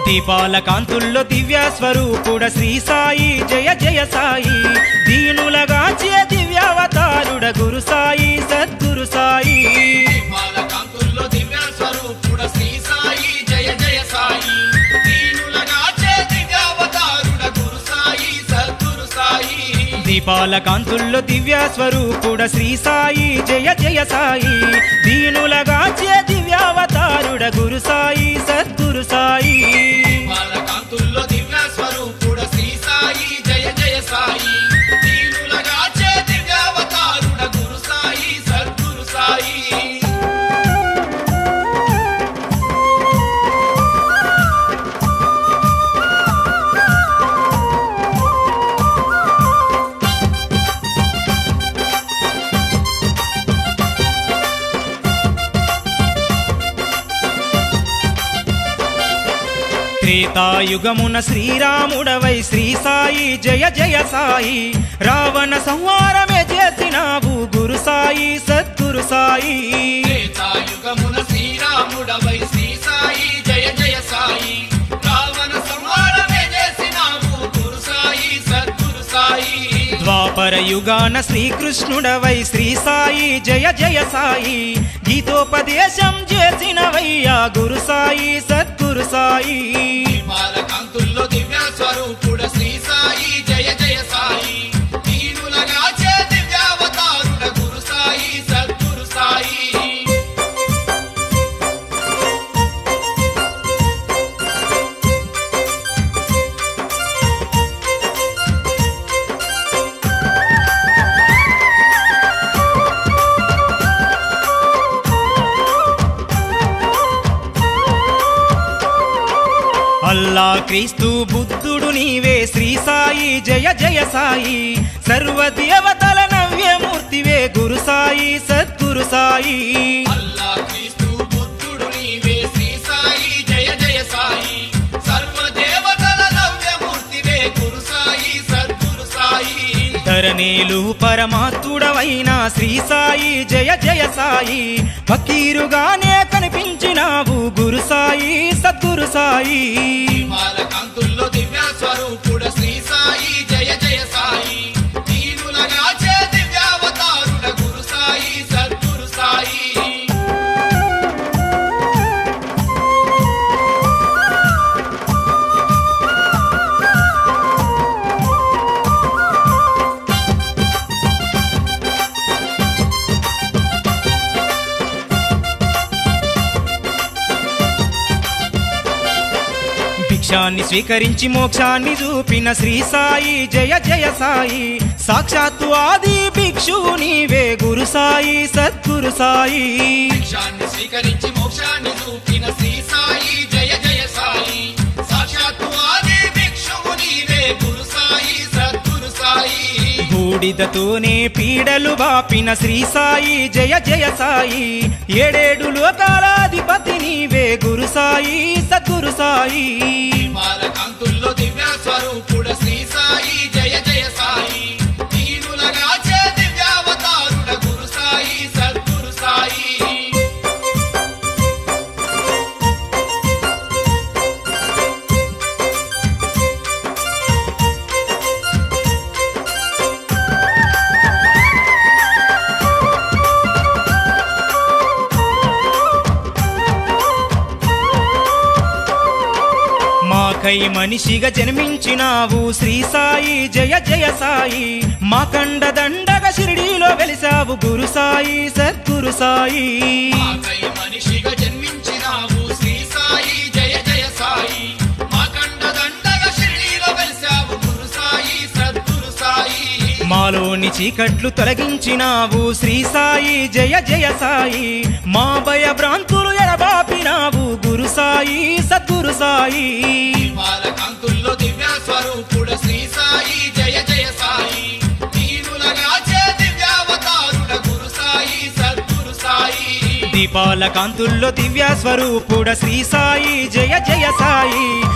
దీపాల కాంతుల్లో దివ్య స్వరూపుడ శ్రీ సాయి జయ జయ సాయి దీనులగా చే దివ్యావతారుడ గురు సాయి సద్గురు సాయి దీపాల కాంతుల్లో దివ్య స్వరూపుడ శ్రీ సాయి జయ జయ సాయి దీనులగా చే దివ్యావతారుడ గురు సాయి సద్గురు సాయి దీపాల కాంతుల్లో దివ్య స్వరూపుడ శ్రీ సాయి జయ జయ సాయి దీనులగా చే దివ్యావతారుడ గురు సాయి సద్గురు సాయి దీపాల కాంతుల్లో దివ్య స్వరూపుడ శ్రీ సాయి జయ జయ సాయి దీనులగా చే దివ్యావతారుడ గురు సాయి సద్గురు సాయి త్రేతాయుగమున శ్రీరాముడవై శ్రీ సాయి జయ జయ సాయి రావణ సంహారమే చేసినావు గురు సాయి సద్గురు సాయి త్రేతాయుగమున శ్రీరాముడవై శ్రీ సాయి జయ జయ సాయి రావణ సంహారమే చేసినావు గురు సాయి సద్గురు సాయి ద్వాపర యుగాన శ్రీకృష్ణుడవై శ్రీ సాయి జయ జయ సాయి గీతోపదేశం చేసినవయ్యా గురు సాయి సద్గురు సాయి దీపాల కాంతుల్లో దివ్య స్వరూపుడ శ్రీ సాయి జయ జయ సాయి దీనులగా చే దివ్యావతారుడ గురు సాయి సద్గురు సాయి అల్లా క్రీస్తు బుద్ధుడు నీవే శ్రీ సాయి జయ జయ సాయి సర్వదేవతల నవ్యమూర్తివే గురు సాయి సద్గురు సాయి అల్లా క్రీస్తు బుద్ధుడు నీవే శ్రీ సాయి జయ జయ సాయి సర్వదేవతల నవ్యమూర్తివే గురు సాయి సద్గురు సాయి ధరణీలు పరమాత్ముడవైన శ్రీ సాయి జయ జయ సాయి ఫకీరుగానే కనిపించినావు గురు సాయి సద్గురు సాయి దీపాల కాంతుల్లో దివ్య స్వరూపుడ శ్రీ సాయి జయ జయ సాయి దీనులగా చే దివ్యావతారుడ గురు సాయి సద్గురు సాయి భిక్షాన్ని స్వీకరించి మోక్షాన్ని చూపిన శ్రీ సాయి జయ జయ సాయి సాక్షాత్తు ఆది భిక్షు నీవే గురు సాయి సద్గురు సాయి భిక్షాన్ని స్వీకరించి మోక్షాన్ని చూపిన శ్రీ సాయి జయ జయ సాయి సాక్షాత్తు ఆది భిక్షువు నీవే గురు సాయి సద్గురు సాయి బూడిదతోనే పీడలు బాపిన శ్రీ సాయి జయ జయ సాయి ఏడేడు లోకాలాధిపతి నీవే గురు సాయి సద్గురు సాయి దీపాల కాంతుల్లో దివ్య స్వరూపుడ శ్రీ సాయి జయ జయ సాయి దీనులగా చే దివ్యావతారుడ గురు సాయి సద్గురు సాయి మాకై మనిషిగా జన్మించినావు శ్రీ సాయి జయ జయ సాయి మా కండ దండగా షిరిడీలో వెలిసావు గురు సాయి సద్గురు సాయి మాకై మనిషిగా జన్మించినావు శ్రీ సాయి జయ జయ సాయి మా కండ దండగా షిరిడీలో వెలిసావు గురు సాయి సద్గురు సాయి మాలోని చీకట్లు తొలగించినావు శ్రీ సాయి జయ జయ సాయి మా భయ భ్రాంతులు ఎడబాపినావు గురు సాయి సద్గురు సాయి దీపాల కాంతుల్లో దివ్య స్వరూపుడ శ్రీ సాయి జయ జయ సాయి దీనులగా చే దివ్యావతారుడ గురు సాయి సద్గురు సాయి దీపాల కాంతుల్లో దివ్య స్వరూపుడ శ్రీ సాయి జయ జయ సాయి